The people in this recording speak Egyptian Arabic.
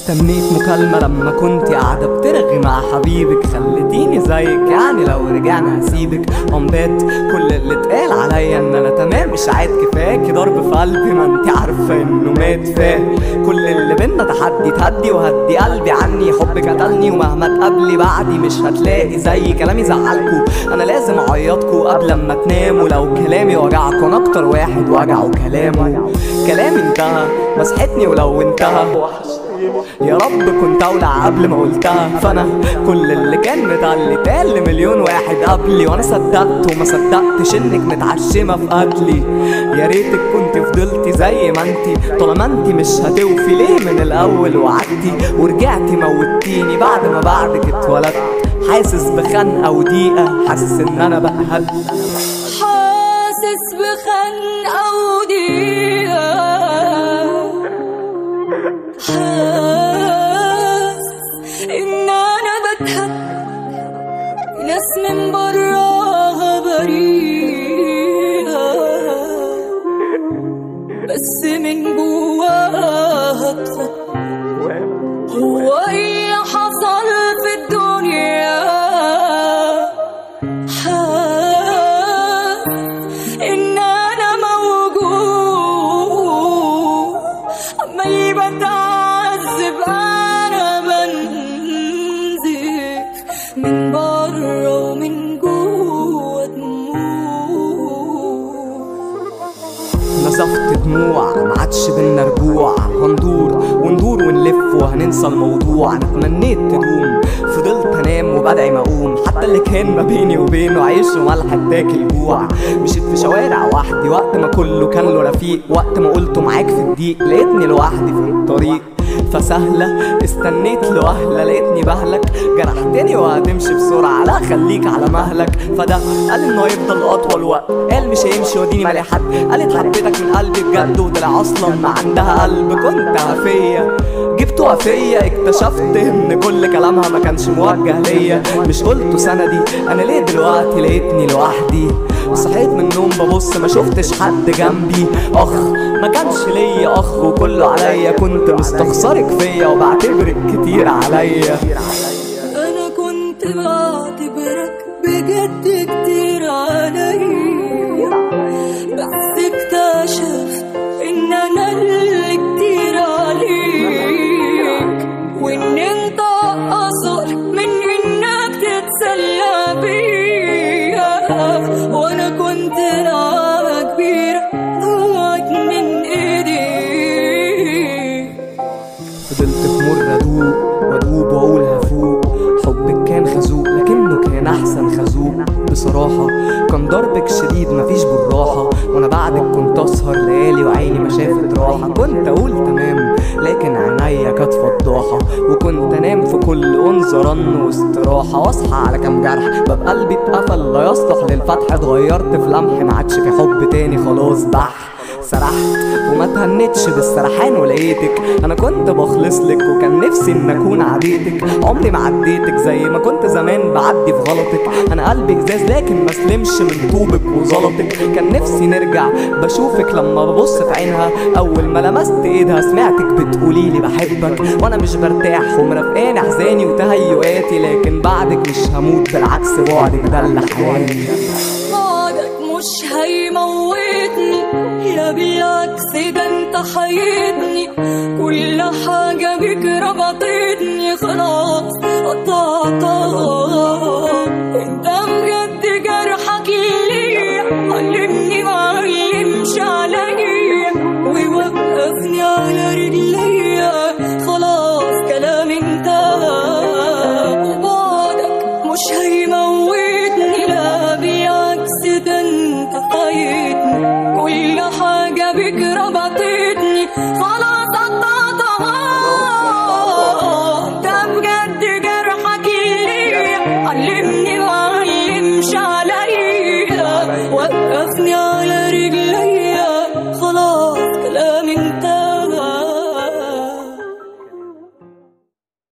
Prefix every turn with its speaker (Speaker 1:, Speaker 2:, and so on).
Speaker 1: استنيت مكالمة لما كنت قاعدة بترغي مع حبيبك خلتيني زيك يعني لو رجعنا هسيبك قمبات كل اللي اتقال عليا ان انا تمام مش عاد كفاكي ضرب في قلبي ما انت عارفة انه مات فاه كل اللي بينا تحدي تهدي وهدي قلبي عني حبك قتلني ومهما تقابلي بعدي مش هتلاقي زي كلامي زعلكوا انا لازم اعيطكوا قبل ما تناموا لو كلامي وجعكوا انا اكتر واحد وجعه كلامه كلامي انتهى مسحتني ولو انتهى يا رب كنت اولع قبل ما قلتها فانا كل اللي كان متعلي اتقال مليون واحد قبلي وانا صدقت وما صدقتش انك متعشمه في قتلي يا ريتك كنت فضلتي زي ما انتي طالما انتي مش هتوفي ليه من الاول وعدتي ورجعتي موتيني بعد ما بعدك اتولدت حاسس بخنقه وضيقه حاسس ان انا بهدت
Speaker 2: حاسس بخنقة وضيقة حاسس إن أنا بتهب ناس من براها بريئة بس من جواها تخط هو إيه حصل في الدنيا حاسس إن أنا موجود عمال بتعذب أنا بنزف من بره ومن جوه دموع
Speaker 1: نزفت دموع ما عادش بينا رجوع هندور وندور ونلف وهننسى الموضوع انا تمنيت تدوم فضلت انام وبدعي ما اقوم حتى اللي كان ما بيني وبينه عيش وملح اتاكل جوع مشيت في شوارع وحدي وقت ما كله كان له رفيق وقت ما قلته معاك في الضيق لقيتني لوحدي في الطريق فسهلة استنيت لوهلة لقيتني بهلك جرحتني وهتمشي بسرعة لا خليك على مهلك فده قال انه هيفضل اطول وقت قال مش هيمشي وديني مالي حد قالت حبيتك من قلبي بجد وطلع اصلا ما عندها قلب كنت وفية جبت وفية اكتشفت ان كل كلامها ما كانش موجه ليا مش قلته سندي انا ليه دلوقتي لقيتني لوحدي صحيت من النوم ببص ما شفتش حد جنبي اخ ما كانش ليا اخ وكله عليا كنت مستخسرك فيا وبعتبرك كتير عليا
Speaker 2: أنا كنت بعتبرك بجد كتير عليا بس اكتشفت إن أنا اللي كتير عليك وإن أنت أصغر من إنك تتسلى بيا وأنا كنت لعبة كبيرة ضاعت من إيديك
Speaker 1: فضلت بمر ادوب وادوب واقول هفوق حبك كان خازوق لكنه كان احسن خازوق بصراحة كان ضربك شديد مفيش بالراحة وانا بعدك كنت اسهر ليالي وعيني ما شافت راحة كنت اقول تمام لكن عينيا كانت فضاحة وكنت انام في كل انثى رن واستراحة واصحى على كام جرح باب قلبي اتقفل لا يصلح للفتح اتغيرت في لمح ما عادش في حب تاني خلاص بح سرحت وما تهنتش بالسرحان ولقيتك انا كنت بخلص لك وكان نفسي ان اكون عديتك عمري ما عديتك زي ما كنت زمان بعدي في غلطك انا قلبي ازاز لكن ما سلمش من طوبك وزلطك كان نفسي نرجع بشوفك لما ببص في عينها اول ما لمست ايدها سمعتك بتقولي لي بحبك وانا مش برتاح ومرافقاني احزاني وتهيؤاتي لكن بعدك مش هموت بالعكس بعدك ده اللي حياتي
Speaker 2: بعدك مش هيموتني يا بالعكس ده انت حيتني كل حاجة بيك ربطتني خلاص قطعتها